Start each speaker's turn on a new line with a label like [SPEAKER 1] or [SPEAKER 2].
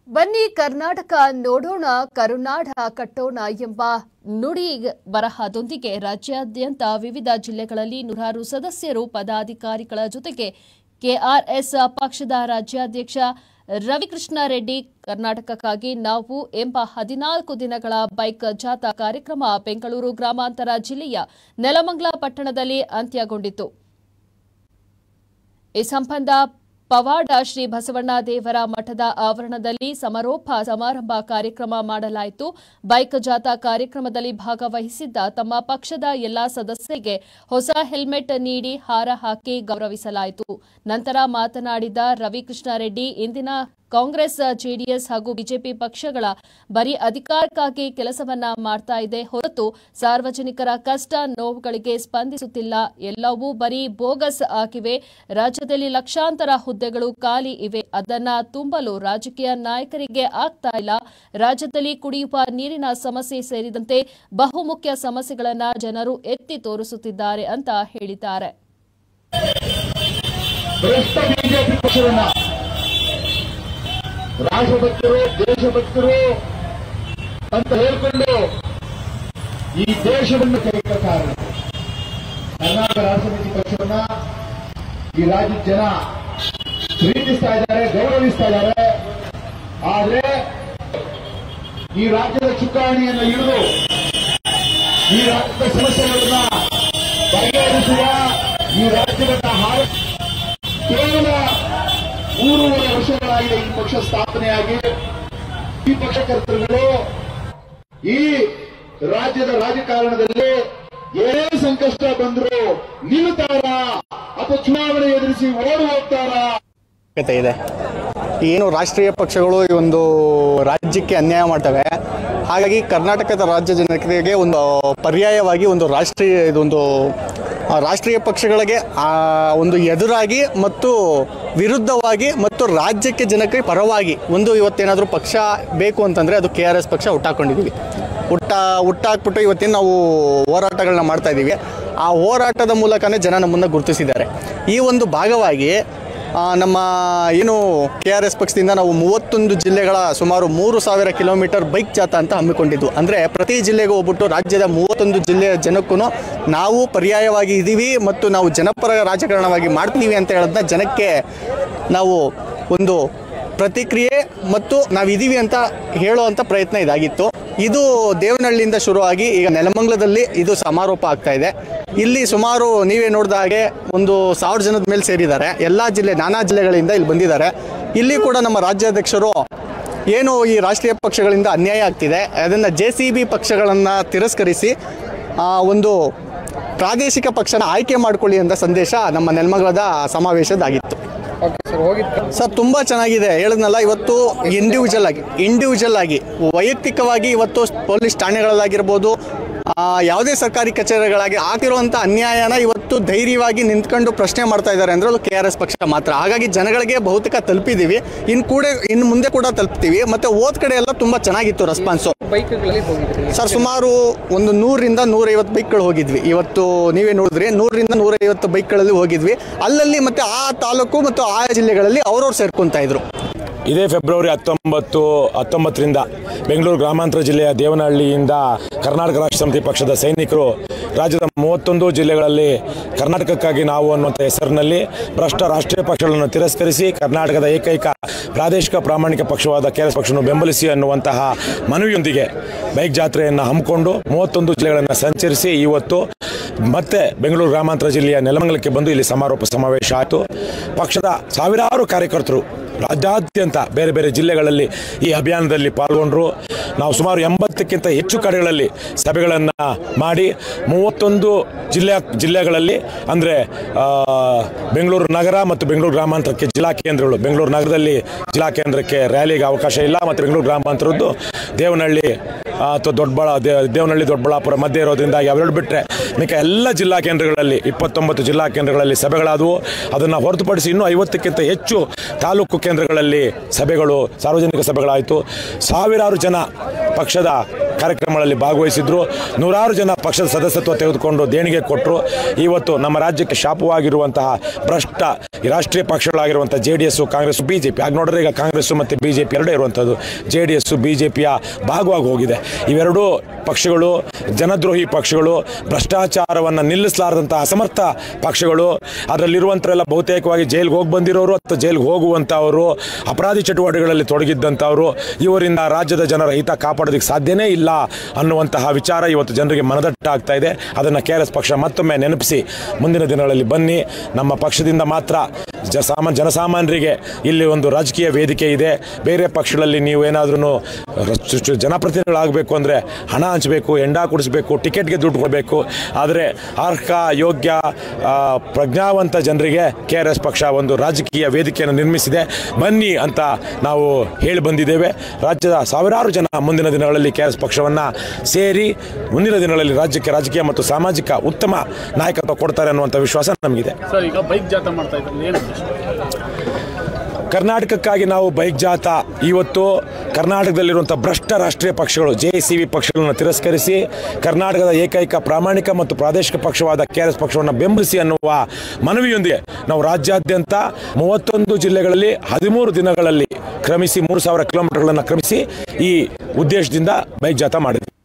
[SPEAKER 1] ಬನ್ನಿ ಕರ್ನಾಟಕ ನೋಡೋಣ ಕರುನಾಡ ಕಟ್ಟೋಣ ಎಂಬ ನುಡಿ ಬರಹದೊಂದಿಗೆ ರಾಜ್ಯಾದ್ಯಂತ ವಿವಿಧ ಜಿಲ್ಲೆಗಳಲ್ಲಿ ನೂರಾರು ಸದಸ್ಯರು ಪದಾಧಿಕಾರಿಗಳ ಜೊತೆಗೆ ಕೆಆರ್ಎಸ್ ಪಕ್ಷದ ರಾಜ್ಯಾಧ್ಯಕ್ಷ ರವಿಕೃಷ್ಣ ರೆಡ್ಡಿ ಕರ್ನಾಟಕಕ್ಕಾಗಿ ನಾವು ಎಂಬ ಹದಿನಾಲ್ಕು ದಿನಗಳ ಬೈಕ್ ಜಾಥಾ ಕಾರ್ಯಕ್ರಮ ಬೆಂಗಳೂರು ಗ್ರಾಮಾಂತರ ಜಿಲ್ಲೆಯ ನೆಲಮಂಗಲ ಪಟ್ಟಣದಲ್ಲಿ ಅಂತ್ಯಗೊಂಡಿತು ಈ ಸಂಬಂಧ ಪವಾಡ ಶ್ರೀ ಬಸವಣ್ಣ ದೇವರ ಮಠದ ಆವರಣದಲ್ಲಿ ಸಮಾರೋಪ ಸಮಾರಂಭ ಕಾರ್ಯಕ್ರಮ ಮಾಡಲಾಯಿತು ಬೈಕ್ ಜಾಥಾ ಕಾರ್ಯಕ್ರಮದಲ್ಲಿ ಭಾಗವಹಿಸಿದ್ದ ತಮ್ಮ ಪಕ್ಷದ ಎಲ್ಲಾ ಸದಸ್ಯರಿಗೆ ಹೊಸ ಹೆಲ್ಮೆಟ್ ನೀಡಿ ಹಾರ ಹಾಕಿ ಗೌರವಿಸಲಾಯಿತು ನಂತರ ಮಾತನಾಡಿದ ರವಿಕೃಷ್ಣ ರೆಡ್ಡಿ ಇಂದಿನ ಕಾಂಗ್ರೆಸ್ ಜೆಡಿಎಸ್ ಹಾಗೂ ಬಿಜೆಪಿ ಪಕ್ಷಗಳ ಬರೀ ಅಧಿಕಾರಕ್ಕಾಗಿ ಕೆಲಸವನ್ನ ಮಾಡ್ತಾ ಇದೆ ಹೊರತು ಸಾರ್ವಜನಿಕರ ಕಷ್ಟ ನೋವುಗಳಿಗೆ ಸ್ಪಂದಿಸುತ್ತಿಲ್ಲ ಎಲ್ಲವೂ ಬರೀ ಬೋಗಸ್ ಆಗಿವೆ ರಾಜ್ಯದಲ್ಲಿ ಲಕ್ಷಾಂತರ ಹುದ್ದೆಗಳು ಖಾಲಿ ಇವೆ ಅದನ್ನ ತುಂಬಲು ರಾಜಕೀಯ ನಾಯಕರಿಗೆ ಆಗ್ತಾ ಇಲ್ಲ ರಾಜ್ಯದಲ್ಲಿ ಕುಡಿಯುವ ನೀರಿನ ಸಮಸ್ಯೆ ಸೇರಿದಂತೆ ಬಹುಮುಖ್ಯ ಸಮಸ್ಯೆಗಳನ್ನ ಜನರು ಎತ್ತಿ ತೋರಿಸುತ್ತಿದ್ದಾರೆ ಅಂತ ಹೇಳಿದ್ದಾರೆ
[SPEAKER 2] ಭ್ರಷ್ಟ ಬಿಜೆಪಿ ಪಕ್ಷವನ್ನ ರಾಷ್ಟ್ರಭಕ್ತರು ದೇಶಭಕ್ತರು ಅಂತ ಹೇಳ್ಕೊಂಡು ಈ ದೇಶವನ್ನು ಕರೆಯುವ ಕಾರಣ ಕರ್ನಾಟಕ ರಾಷ್ಟ್ರ ಸಮಿತಿ ಪಕ್ಷವನ್ನ ಈ ರಾಜ್ಯದ ಜನ ಪ್ರೀತಿಸ್ತಾ ಇದ್ದಾರೆ ಗೌರವಿಸ್ತಾ ಇದ್ದಾರೆ ಆದ್ರೆ ಈ ರಾಜ್ಯದ ಚುಕ್ಕಾಣಿಯನ್ನು ಹಿಡಿದು ಈ ರಾಜ್ಯದ ಸಮಸ್ಯೆಗಳನ್ನ ಬಗೆಹರಿಸುವ ಈ ರಾಜ್ಯವನ್ನ ಹಾಳು ಕೇವಲ ಮೂರುವರೆ ವರ್ಷಗಳಾಗಿದೆ ಈ ಪಕ್ಷ ಸ್ಥಾಪನೆಯಾಗಿ ಈ ಪಕ್ಷಕರ್ತರುಗಳು ಈ ರಾಜ್ಯದ ರಾಜಕಾರಣದಲ್ಲಿ ಏನೇ ಸಂಕಷ್ಟ ಬಂದ್ರು ನಿಲ್ಲುತ್ತಾರಾ ಅಥವಾ ಚುನಾವಣೆ ಎದುರಿಸಿ ಓಡಿ ಹೋಗ್ತಾರಾ
[SPEAKER 3] ಅವಶ್ಯಕತೆ ಇದೆ ಏನು ರಾಷ್ಟ್ರೀಯ ಪಕ್ಷಗಳು ಈ ಒಂದು ರಾಜ್ಯಕ್ಕೆ ಅನ್ಯಾಯ ಮಾಡ್ತವೆ ಹಾಗಾಗಿ ಕರ್ನಾಟಕದ ರಾಜ್ಯ ಜನತೆಗೆ ಒಂದು ಪರ್ಯಾಯವಾಗಿ ಒಂದು ರಾಷ್ಟ್ರೀಯ ಇದೊಂದು ಆ, ರಾಷ್ಟ್ರೀಯ ಪಕ್ಷಗಳಿಗೆ ಆ, ಒಂದು ಎದುರಾಗಿ ಮತ್ತು ವಿರುದ್ಧವಾಗಿ ಮತ್ತು ರಾಜ್ಯಕ್ಕೆ ಜನಕ್ಕೆ ಪರವಾಗಿ ಒಂದು ಇವತ್ತೇನಾದರೂ ಪಕ್ಷ ಬೇಕು ಅಂತಂದರೆ ಅದು ಕೆ ಆರ್ ಎಸ್ ಪಕ್ಷ ಹುಟ್ಟಾಕೊಂಡಿದ್ದೀವಿ ಹುಟ್ಟ ಹುಟ್ಟಾಕ್ಬಿಟ್ಟು ಇವತ್ತಿನ ನಾವು ಹೋರಾಟಗಳನ್ನ ಮಾಡ್ತಾ ಇದ್ದೀವಿ ಆ ಹೋರಾಟದ ಮೂಲಕನೇ ಜನ ನಮ್ಮನ್ನು ಗುರುತಿಸಿದ್ದಾರೆ ಈ ಒಂದು ಭಾಗವಾಗಿ ಆ, ನಮ್ಮ ಏನು ಕೆ ಆರ್ ಎಸ್ ಪಕ್ಷದಿಂದ ನಾವು ಮೂವತ್ತೊಂದು ಜಿಲ್ಲೆಗಳ ಸುಮಾರು ಮೂರು ಸಾವಿರ ಕಿಲೋಮೀಟರ್ ಬೈಕ್ ಜಾಥಾ ಅಂತ ಹಮ್ಮಿಕೊಂಡಿದ್ದು ಅಂದರೆ ಪ್ರತಿ ಜಿಲ್ಲೆಗೂ ಹೋಗ್ಬಿಟ್ಟು ರಾಜ್ಯದ ಮೂವತ್ತೊಂದು ಜಿಲ್ಲೆಯ ಜನಕ್ಕೂ ನಾವು ಪರ್ಯಾಯವಾಗಿ ಇದ್ದೀವಿ ಮತ್ತು ನಾವು ಜನಪರ ರಾಜಕಾರಣವಾಗಿ ಮಾಡ್ತೀವಿ ಅಂತ ಹೇಳೋದನ್ನ ಜನಕ್ಕೆ ನಾವು ಒಂದು ಪ್ರತಿಕ್ರಿಯೆ ಮತ್ತು ನಾವಿದ್ದೀವಿ ಅಂತ ಹೇಳುವಂಥ ಪ್ರಯತ್ನ ಇದಾಗಿತ್ತು ಇದು ದೇವನಹಳ್ಳಿಯಿಂದ ಶುರುವಾಗಿ ಈಗ ನೆಲಮಂಗಲದಲ್ಲಿ ಇದು ಸಮಾರೋಪ ಆಗ್ತಾ ಇದೆ ಇಲ್ಲಿ ಸುಮಾರು ನೀವೇ ನೋಡಿದ ಹಾಗೆ ಒಂದು ಸಾವಿರ ಜನದ ಮೇಲೆ ಸೇರಿದ್ದಾರೆ ಎಲ್ಲ ಜಿಲ್ಲೆ ನಾನಾ ಜಿಲ್ಲೆಗಳಿಂದ ಇಲ್ಲಿ ಬಂದಿದ್ದಾರೆ ಇಲ್ಲಿ ಕೂಡ ನಮ್ಮ ರಾಜ್ಯಾಧ್ಯಕ್ಷರು ಏನು ಈ ರಾಷ್ಟ್ರೀಯ ಪಕ್ಷಗಳಿಂದ ಅನ್ಯಾಯ ಆಗ್ತಿದೆ ಅದನ್ನು ಜೆ ಸಿ ಬಿ ಪಕ್ಷಗಳನ್ನು ತಿರಸ್ಕರಿಸಿ ಆ, ಒಂದು ಪ್ರಾದೇಶಿಕ ಪಕ್ಷನ ಆಯ್ಕೆ ಮಾಡಿಕೊಳ್ಳಿ ಅಂತ ಸಂದೇಶ ನಮ್ಮ ನೆಲಮಂಗಲದ ಸಮಾವೇಶದಾಗಿತ್ತು ಸರ್ ತುಂಬ ಚೆನ್ನಾಗಿದೆ ಹೇಳಿದ್ನಲ್ಲ ಇವತ್ತು ಇಂಡಿವಿಜುವಲ್ ಆಗಿ ಇಂಡಿವಿಜುವಲ್ ಆಗಿ ವೈಯಕ್ತಿಕವಾಗಿ ಇವತ್ತು ಪೊಲೀಸ್ ಠಾಣೆಗಳಲ್ಲಾಗಿರ್ಬೋದು ಆ, ಯಾವುದೇ ಸರ್ಕಾರಿ ಕಚೇರಿಗಳಾಗಿ ಆಗಿರುವಂಥ ಅನ್ಯಾಯನ ಇವತ್ತು ಧೈರ್ಯವಾಗಿ ನಿಂತ್ಕೊಂಡು ಪ್ರಶ್ನೆ ಮಾಡ್ತಾ ಇದ್ದಾರೆ ಅಂದರೆ ಅದು ಕೆ ಆರ್ ಎಸ್ ಪಕ್ಷ ಮಾತ್ರ ಹಾಗಾಗಿ ಜನಗಳಿಗೆ ಬಹುತೇಕ ತಲುಪಿದ್ದೀವಿ ಇನ್ನು ಕೂಡ ಇನ್ನು ಮುಂದೆ ಕೂಡ ತಲುಪ್ತೀವಿ ಮತ್ತು ಓದ್ ಕಡೆ ಎಲ್ಲ ತುಂಬ ಚೆನ್ನಾಗಿತ್ತು ರೆಸ್ಪಾನ್ಸು
[SPEAKER 4] ಬೈಕ್ಗಳಲ್ಲಿ ಹೋಗಿದ್ರಿ
[SPEAKER 3] ಸರ್ ಸುಮಾರು ಒಂದು ನೂರರಿಂದ ನೂರೈವತ್ತು ಬೈಕ್ಗಳು ಹೋಗಿದ್ವಿ ಇವತ್ತು ನೀವೇ ನೋಡಿದ್ರಿ ನೂರರಿಂದ ನೂರೈವತ್ತು ಬೈಕ್ಗಳಲ್ಲಿ ಹೋಗಿದ್ವಿ ಅಲ್ಲಲ್ಲಿ ಮತ್ತೆ ಆ ತಾಲೂಕು ಮತ್ತು ಆ ಜಿಲ್ಲೆಗಳಲ್ಲಿ ಅವ್ರವ್ರು ಸೇರ್ಕೊಂತ ಇದ್ರು
[SPEAKER 5] ಇದೇ ಫೆಬ್ರವರಿ ಹತ್ತೊಂಬತ್ತು ಹತ್ತೊಂಬತ್ತರಿಂದ ಬೆಂಗಳೂರು ಗ್ರಾಮಾಂತರ ಜಿಲ್ಲೆಯ ದೇವನಹಳ್ಳಿಯಿಂದ ಕರ್ನಾಟಕ ರಾಷ್ಟ್ರ ಸಮಿತಿ ಪಕ್ಷದ ಸೈನಿಕರು ರಾಜ್ಯದ ಮೂವತ್ತೊಂದು ಜಿಲ್ಲೆಗಳಲ್ಲಿ ಕರ್ನಾಟಕಕ್ಕಾಗಿ ನಾವು ಅನ್ನುವಂಥ ಹೆಸರಿನಲ್ಲಿ ಭ್ರಷ್ಟ ರಾಷ್ಟ್ರೀಯ ಪಕ್ಷಗಳನ್ನು ತಿರಸ್ಕರಿಸಿ ಕರ್ನಾಟಕದ ಏಕೈಕ ಪ್ರಾದೇಶಿಕ ಪ್ರಾಮಾಣಿಕ ಪಕ್ಷವಾದ ಕೆ ಎಸ್ ಪಕ್ಷವನ್ನು ಬೆಂಬಲಿಸಿ ಅನ್ನುವಂತಹ ಮನವಿಯೊಂದಿಗೆ ಬೈಕ್ ಜಾತ್ರೆಯನ್ನು ಹಮ್ಮಿಕೊಂಡು ಮೂವತ್ತೊಂದು ಜಿಲ್ಲೆಗಳನ್ನು ಸಂಚರಿಸಿ ಇವತ್ತು ಮತ್ತೆ ಬೆಂಗಳೂರು ಗ್ರಾಮಾಂತರ ಜಿಲ್ಲೆಯ ನೆಲಮಂಗಲಕ್ಕೆ ಬಂದು ಇಲ್ಲಿ ಸಮಾರೋಪ ಸಮಾವೇಶ ಆಯಿತು ಪಕ್ಷದ ಸಾವಿರಾರು ಕಾರ್ಯಕರ್ತರು ರಾಜ್ಯಾದ್ಯಂತ ಬೇರೆ ಬೇರೆ ಜಿಲ್ಲೆಗಳಲ್ಲಿ ಈ ಅಭಿಯಾನದಲ್ಲಿ ಪಾಲ್ಗೊಂಡರು ನಾವು ಸುಮಾರು ಎಂಬತ್ತಕ್ಕಿಂತ ಹೆಚ್ಚು ಕಡೆಗಳಲ್ಲಿ ಸಭೆಗಳನ್ನು ಮಾಡಿ ಮೂವತ್ತೊಂದು ಜಿಲ್ಲೆಯ ಜಿಲ್ಲೆಗಳಲ್ಲಿ ಅಂದರೆ ಬೆಂಗಳೂರು ನಗರ ಮತ್ತು ಬೆಂಗಳೂರು ಗ್ರಾಮಾಂತರಕ್ಕೆ ಜಿಲ್ಲಾ ಕೇಂದ್ರಗಳು ಬೆಂಗಳೂರು ನಗರದಲ್ಲಿ ಜಿಲ್ಲಾ ಕೇಂದ್ರಕ್ಕೆ ರ್ಯಾಲಿಗೆ ಅವಕಾಶ ಇಲ್ಲ ಮತ್ತು ಬೆಂಗಳೂರು ಗ್ರಾಮಾಂತರದ್ದು ದೇವನಹಳ್ಳಿ ಆ, ಅಥವಾ ದೊಡ್ಡಬಳ್ಳಾ ದೇ- ದೇವನಹಳ್ಳಿ ದೊಡ್ಡಬಳ್ಳಾಪುರ ಮಧ್ಯೆ ಇರೋದ್ರಿಂದಾಗಿ ಅವೆರಡು ಬಿಟ್ಟರೆ ಮಿಕ್ಕ ಎಲ್ಲ ಜಿಲ್ಲಾ ಕೇಂದ್ರಗಳಲ್ಲಿ ಇಪ್ಪತ್ತೊಂಬತ್ತು ಜಿಲ್ಲಾ ಕೇಂದ್ರಗಳಲ್ಲಿ ಸಭೆಗಳಾದವು ಅದನ್ನು ಹೊರತುಪಡಿಸಿ ಇನ್ನೂ ಐವತ್ತಕ್ಕಿಂತ ಹೆಚ್ಚು ತಾಲೂಕು ಕೇಂದ್ರಗಳಲ್ಲಿ ಸಭೆಗಳು ಸಾರ್ವಜನಿಕ ಸಭೆಗಳಾಯಿತು ಸಾವಿರಾರು ಜನ ಪಕ್ಷದ ಕಾರ್ಯಕ್ರಮಗಳಲ್ಲಿ ಭಾಗವಹಿಸಿದ್ರು ನೂರಾರು ಜನ ಪಕ್ಷದ ಸದಸ್ಯತ್ವ ತೆಗೆದುಕೊಂಡು ದೇಣಿಗೆ ಕೊಟ್ಟರು ಇವತ್ತು ನಮ್ಮ ರಾಜ್ಯಕ್ಕೆ ಶಾಪವಾಗಿರುವಂತಹ ಭ್ರಷ್ಟ ಈ ರಾಷ್ಟ್ರೀಯ ಪಕ್ಷಗಳಾಗಿರುವಂಥ J D S Congress B J P ಆಗ ನೋಡಿದ್ರೆ ಈಗ ಕಾಂಗ್ರೆಸ್ಸು ಮತ್ತು ಬಿ ಜೆ ಪಿ ಎರಡೇ ಇರುವಂಥದ್ದು J D S B J ಪಿಯ ಭಾಗವಾಗಿ ಹೋಗಿದೆ ಇವೆರಡೂ ಪಕ್ಷಗಳು ಜನದ್ರೋಹಿ ಪಕ್ಷಗಳು ಭ್ರಷ್ಟಾಚಾರವನ್ನು ನಿಲ್ಲಿಸಲಾರದಂಥ ಅಸಮರ್ಥ ಪಕ್ಷಗಳು ಅದರಲ್ಲಿರುವಂಥವರೆಲ್ಲ ಬಹುತೇಕವಾಗಿ ಜೈಲಿಗೆ ಹೋಗಿ ಬಂದಿರೋರು ಅಥವಾ ಜೈಲಿಗೆ ಹೋಗುವಂಥವರು ಅಪರಾಧಿ ಚಟುವಟಿಕೆಗಳಲ್ಲಿ ತೊಡಗಿದ್ದಂಥವರು ಇವರಿಂದ ರಾಜ್ಯದ ಜನರ ಹಿತ ಕಾಪಾಡೋದಕ್ಕೆ ಸಾಧ್ಯನೇ ಇಲ್ಲ ಅನ್ನುವಂತಹ ವಿಚಾರ ಇವತ್ತು ಜನರಿಗೆ ಮನದಟ್ಟಾಗ್ತಾ ಇದೆ ಅದನ್ನು ಕೆ ಆರ್ ಎಸ್ ಪಕ್ಷ ಮತ್ತೊಮ್ಮೆ ನೆನಪಿಸಿ ಮುಂದಿನ ದಿನಗಳಲ್ಲಿ ಬನ್ನಿ ನಮ್ಮ ಪಕ್ಷದಿಂದ ಮಾತ್ರ ಜ ಸಾಮಾನ್ಯ ಜನಸಾಮಾನ್ಯರಿಗೆ ಇಲ್ಲಿ ಒಂದು ರಾಜಕೀಯ ವೇದಿಕೆ ಇದೆ ಬೇರೆ ಪಕ್ಷಗಳಲ್ಲಿ ನೀವು ಏನಾದ್ರೂ ಜನಪ್ರತಿನಿಧಿಗಳಾಗಬೇಕು ಅಂದರೆ ಹಣ ಹಂಚಬೇಕು ಎಂಡ ಕುಡಿಸ್ಬೇಕು ಟಿಕೆಟ್ಗೆ ದುಡ್ಡು ಕೊಡಬೇಕು ಆದರೆ ಅರ್ಹ ಯೋಗ್ಯ ಆ, ಪ್ರಜ್ಞಾವಂತ ಜನರಿಗೆ ಕೆ ಆರ್ ಎಸ್ ಪಕ್ಷ ಒಂದು ರಾಜಕೀಯ ವೇದಿಕೆಯನ್ನು ನಿರ್ಮಿಸಿದೆ ಬನ್ನಿ ಅಂತ ನಾವು ಹೇಳಿ ಬಂದಿದ್ದೇವೆ ರಾಜ್ಯದ ಸಾವಿರಾರು ಜನ ಮುಂದಿನ ದಿನಗಳಲ್ಲಿ ಕೆ ಆರ್ ಎಸ್ ಪಕ್ಷವನ್ನು ಸೇರಿ ಮುಂದಿನ ದಿನಗಳಲ್ಲಿ ರಾಜ್ಯಕ್ಕೆ ರಾಜಕೀಯ ಮತ್ತು ಸಾಮಾಜಿಕ ಉತ್ತಮ ನಾಯಕತ್ವ ಕೊಡ್ತಾರೆ ಅನ್ನುವಂಥ ವಿಶ್ವಾಸ ನಮಗಿದೆ
[SPEAKER 4] ಸರ್ ಈಗ ಬೈಕ್ ಜಾಥಾ ಮಾಡ್ತಾ ಇದ್ರಲ್ಲಿ ಏನು ಉದ್ದೇಶ
[SPEAKER 5] ಕರ್ನಾಟಕಕ್ಕಾಗಿ ನಾವು ಬೈಕ್ ಜಾಥಾ ಇವತ್ತು ಕರ್ನಾಟಕದಲ್ಲಿರುವಂಥ ಭ್ರಷ್ಟ ರಾಷ್ಟ್ರೀಯ ಪಕ್ಷಗಳು ಜೆ ಸಿ ವಿ ಪಕ್ಷಗಳನ್ನು ತಿರಸ್ಕರಿಸಿ ಕರ್ನಾಟಕದ ಏಕೈಕ ಪ್ರಾಮಾಣಿಕ ಮತ್ತು ಪ್ರಾದೇಶಿಕ ಪಕ್ಷವಾದ ಕೆ ಆರ್ ಎಸ್ ಪಕ್ಷವನ್ನು ಬೆಂಬಲಿಸಿ ಅನ್ನುವ ಮನವಿಯೊಂದಿಗೆ ನಾವು ರಾಜ್ಯಾದ್ಯಂತ ಮೂವತ್ತೊಂದು ಜಿಲ್ಲೆಗಳಲ್ಲಿ ಹದಿಮೂರು ದಿನಗಳಲ್ಲಿ ಕ್ರಮಿಸಿ ಮೂರು ಸಾವಿರ ಕಿಲೋಮೀಟರ್ಗಳನ್ನು ಕ್ರಮಿಸಿ ಈ ಉದ್ದೇಶದಿಂದ ಬೈಕ್ ಜಾಥಾ ಮಾಡಿದ್ವಿ